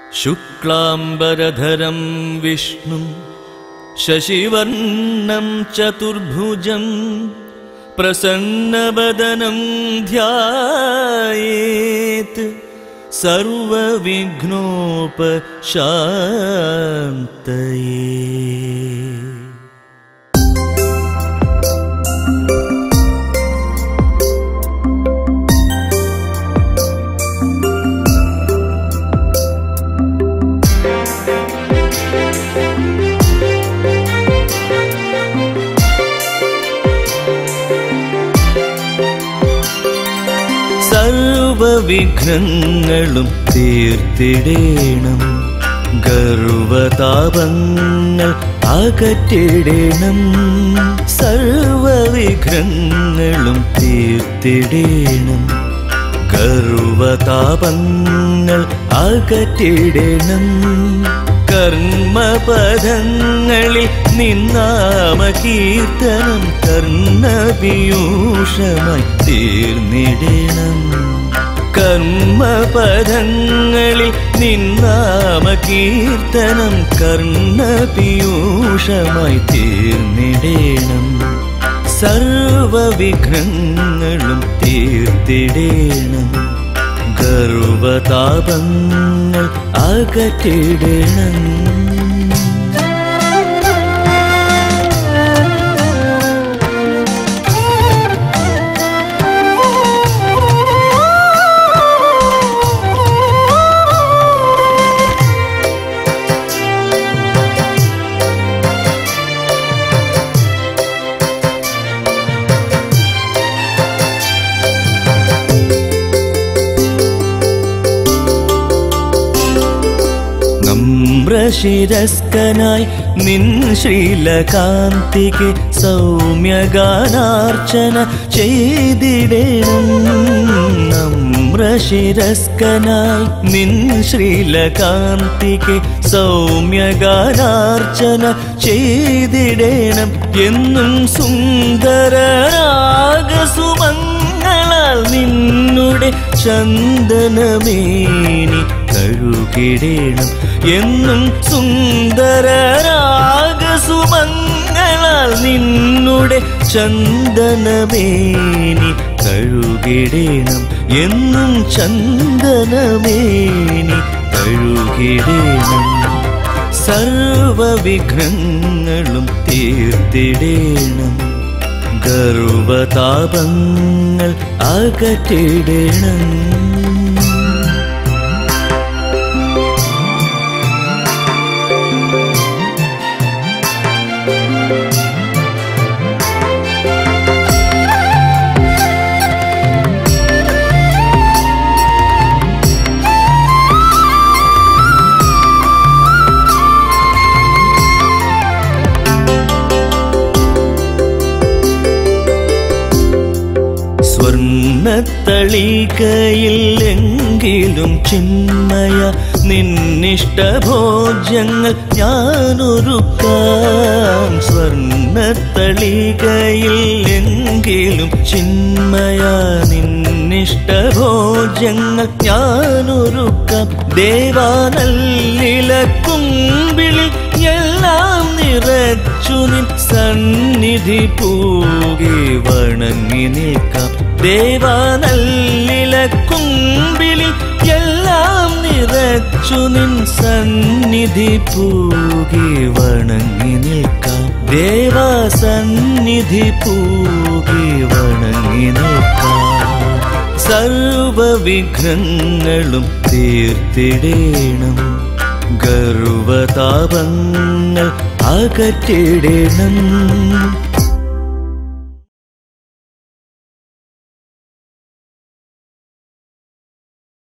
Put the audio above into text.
शुक्लाम्बरधरं विष्णुं शशिवर्णं चतुर्भुजं प्रसन्नवदनं ध्यायेत् सर्वविघ्नोपशान्तये സർവവിഘ്നങ്ങളും തീർത്തിടേണം ഗർവതാപങ്ങൾ അകറ്റിടേണം സർവവിഘ്നങ്ങളും തീർത്തിടേണം ഗർവതാപങ്ങൾ അകറ്റിടണം കർമ്മപദങ്ങളിൽ നിന്നാമ കീർത്തനം കർണപീയൂഷമായി തീർന്നിടണം കർമ്മപദങ്ങളിൽ നിന്നാമ കീർത്തനം കർണപീയൂഷമായി തീർന്നിടേണം സർവവിഘ്നങ്ങളും തീർത്തിടേണം ഗർവതാപങ്ങൾ അകറ്റിടണം നമ്രശിരസ്കനായി നിൻ ശ്രീലകാന്തിക്ക് സൗമ്യഗാനാർച്ചന ചെയ്തിടണം നമ്രശിരസ്കനായി നിൻ ശ്രീലകാന്തിക്ക് സൗമ്യഗാനാർച്ചന ചെയ്തിടണം എന്നും സുന്ദരരാഗസുമങ്ങളാൽ നിന്നുടെ ചന്ദനമേനി കഴുകിടേണം എന്നും സുന്ദരരാഗസുമങ്ങളാൽ നിന്നുടെ ചന്ദനമേനി കഴുകിടേണം എന്നും ചന്ദനമേനി കഴുകിടേണം സർവവിഘ്നങ്ങളും തീർത്തിടേണം ഗർവതാപങ്ങൾ അകറ്റിടണം സ്വർണത്തളികയില്ലെങ്കിലും ചിന്മയ നിന്നിഷ്ടഭോജ്യങ്ങൾ ഞാനൊരുക്കാം സ്വർണത്തളികയില്ലെങ്കിലും ചിന്മയ നിന്നിഷ്ടഭോജ്യങ്ങൾ ഞാനൊരുക്കാം ദേവാനല്ലിലക്കുമ്പിളിൽ എല്ലാം നിറച്ചു നിൻ സന്നിധി പൂകി വണങ്ങി നിൽക്കാം ദേവാനല്ലിലക്കുമ്പിളിൽ എല്ലാം നിറച്ചു നിൻ സന്നിധി പൂകി വണങ്ങി നിൽക്കാം ദേവാസന്നിധി പൂകി വണങ്ങി നിൽക്കാം സർവവിഘ്നങ്ങളും തീർത്തിടേണം ഗർവതാപങ്ങൾ അകറ്റിടണം